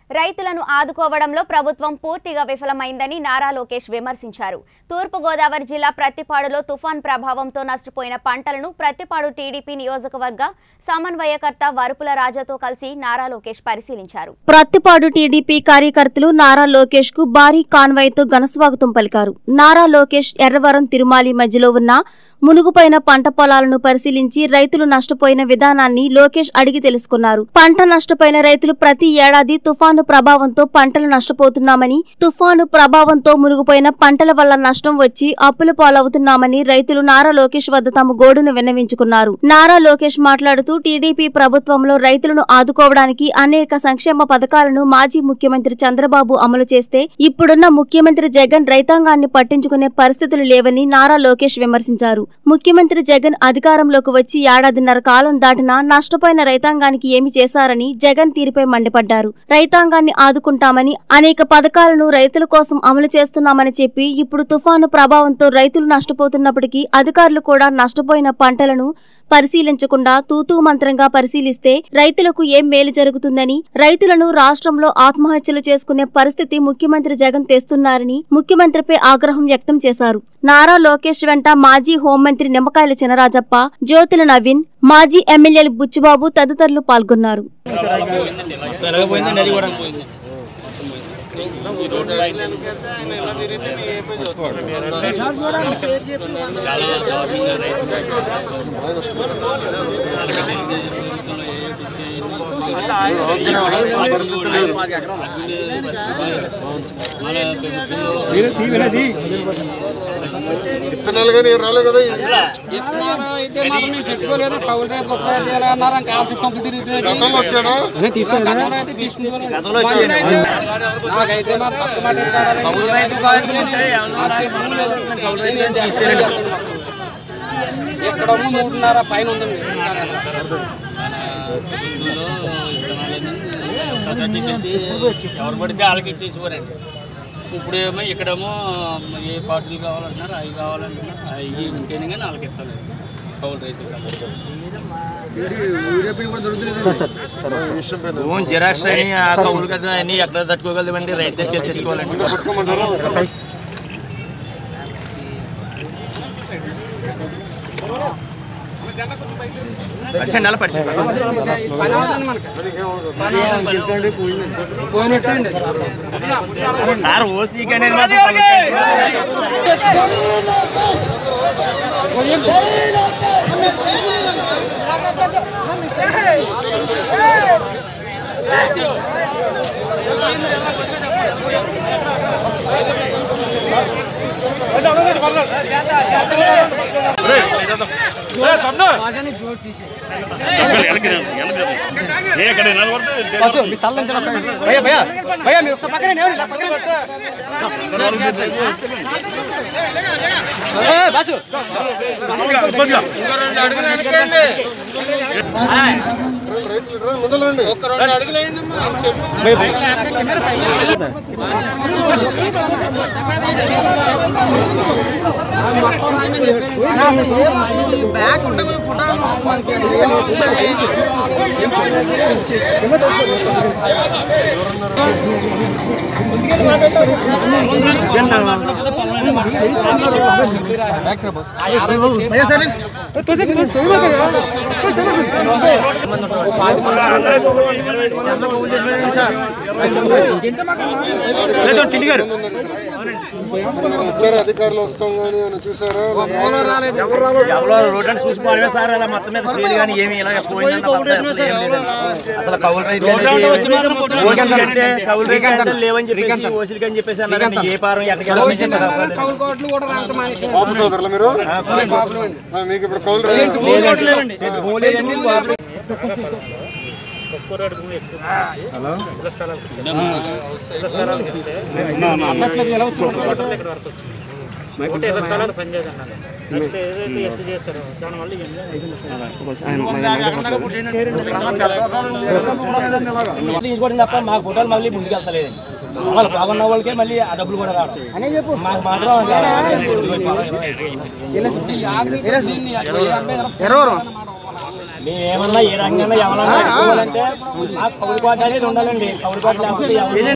రైతులను ఆదుకోవడంలో ప్రభుత్వం పూర్తిగా విఫలమైందని నారా లోకేష్ విమర్శించారు తూర్పుగోదావరి జిల్లా ప్రత్తిపాడులో తుఫాన్ ప్రభావంతో నష్టపోయిన పంటలను ప్రత్తిపాడు టీడీపీ నియోజకవర్గ సమన్వయకర్త వరుపుల రాజాతో కలిసి నారా లోకేష్ పరిశీలించారు ప్రత్తిపాడు టీడీపీ కార్యకర్తలు నారా లోకేష్ కు భారీ కాన్వాయ్తో ఘనస్వాగతం పలికారు నారా లోకేష్ ఎర్రవరం తిరుమాలి మధ్యలో ఉన్న మునుగుపోయిన పంట పొలాలను పరిశీలించి రైతులు నష్టపోయిన విధానాన్ని లోకేష్ అడిగి తెలుసుకున్నారు పంట నష్టపోయిన రైతులు ప్రతి ఏడాది తుఫాను ప్రభావంతో పంటలు నష్టపోతున్నామని తుఫాను ప్రభావంతో మునిగిపోయిన పంటల వల్ల నష్టం వచ్చి అప్పుల పాలవుతున్నామని రైతులు నారా లోకేష్ వద్ద తమ గోడును విన్నవించుకున్నారు నారా లోకేష్ మాట్లాడుతూ టీడీపీ ప్రభుత్వంలో రైతులను ఆదుకోవడానికి అనేక సంక్షేమ పథకాలను మాజీ ముఖ్యమంత్రి చంద్రబాబు అమలు చేస్తే ఇప్పుడున్న ముఖ్యమంత్రి జగన్ రైతాంగాన్ని పట్టించుకునే పరిస్థితులు లేవని నారా లోకేష్ విమర్శించారు ముఖ్యమంత్రి జగన్ అధికారంలోకి వచ్చి ఏడాదిన్నర కాలం దాటినా నష్టపోయిన రైతాంగానికి ఏమి చేశారని జగన్ తీరుపై మండిపడ్డారు రైతాంగాన్ని ఆదుకుంటామని అనేక పథకాలను రైతుల కోసం అమలు చేస్తున్నామని చెప్పి ఇప్పుడు తుఫాను ప్రభావంతో రైతులు నష్టపోతున్నప్పటికీ అధికారులు కూడా నష్టపోయిన పంటలను పరిశీలించకుండా తూతూ మంత్రంగా పరిశీలిస్తే రైతులకు ఏం మేలు జరుగుతుందని రైతులను రాష్ట్రంలో ఆత్మహత్యలు చేసుకునే పరిస్థితి ముఖ్యమంత్రి జగన్ తెస్తున్నారని ముఖ్యమంత్రిపై ఆగ్రహం వ్యక్తం చేశారు నారా లోకేష్ వెంట మాజీ హోంమంత్రి నిమ్మకాయల చినరాజప్ప జ్యోతుల నవీన్ మాజీ ఎమ్మెల్యేలు బుచ్చిబాబు తదితరులు పాల్గొన్నారు తొలగిపోయిందండి అది కూడా విత్తనాలు కానీ ఏం రాలే కదా ఇస్తున్నారు అయితే మాత్రం నేను పెట్టుకోలేదు కౌలు రైతు గొప్ప రైతు ఎలా అన్నారు ఇంకా కాలు చుట్టూ తిరిగి గతంలో వచ్చాడా గతంలో అయితే తీసుకున్నాను మందులు అయితే నాకైతే మా తక్కువ మాట ఎక్కాడాలి. నాకు చెప్పడం లేదు. నేను ఎక్కడ వెళ్తాను మొత్తం. ఎక్కడమ్మో మూడున్నర పైన ఉందండి సొసైటీకి వెళ్తే ఎవరు పడితే వాళ్ళకి ఇచ్చేసిపోరండి ఇప్పుడు ఏమో ఇక్కడేమో ఏ పార్టీలు కావాలంటున్నారు అవి కావాలంటున్నారు అవి ఉంటేనే కానీ వాళ్ళకి ఇస్తారు కౌలు రైతులు ఈ విషయం పైన భూమి జిరాక్స్ అని ఆ కౌలు కదా అని ఎక్కడ తట్టుకోగలమండి రైతు దగ్గర తెచ్చుకోవాలండి పట్టుకోమంటారా పర్సెంట్ అలా పర్సెంట్ పని అవుతుంది మనకి పని అవుతుంది. పోయినట్టు అండి సార్ ఓసీకి అనేది మాత్రం కలుగుతాయి. రైతులు రా, ముందర రండి వచ్చారా అధికారులు వస్తాం కానీ అని చూసారా ఎవరో రాలేదు ఎవరో రోడ్ అని చూసుకోవడమే సార్ అలా మొత్తం మీద సేల్ కానీ ఏమి ఇలా పోయిందన్న పట్ల అసలు ఏం లేదండి. అసలు కౌలు రైతు అనేది ఓసీలు అంటే కౌలు రైతు అంటే లేవని చెప్పేసి ఓసీలకి అని చెప్పేసి అన్నారండి ఏ పారం ఎక్కడికి వెళ్ళాలని చెప్పేసి అసలు కౌలు కోట్లు కూడా రావడం మానేశారు బాబు సోదరులు మీరు ఆ, మీకు ఇప్పుడు కౌలు రైతు లేదండి. భూమి లేదండి, బాబు తీసుకోవడం తప్ప మాకు ఫోటోలు మళ్ళీ ముందుకు వెళ్తలేదండి వాళ్ళు బాగున్న వాళ్ళకే మళ్ళీ ఆ డబ్బులు కూడా రావట్లేదు మాకు మాత్రం ఈ యాభై దీన్ని యాభై ఇరవై మేమేమన్నా ఏ రకంగా ఎవరన్నా అడ్డుకోవాలంటే ఆ కౌలు కోట అనేది ఉండాలండి కౌలు కోట లేకపోతే ఎవరు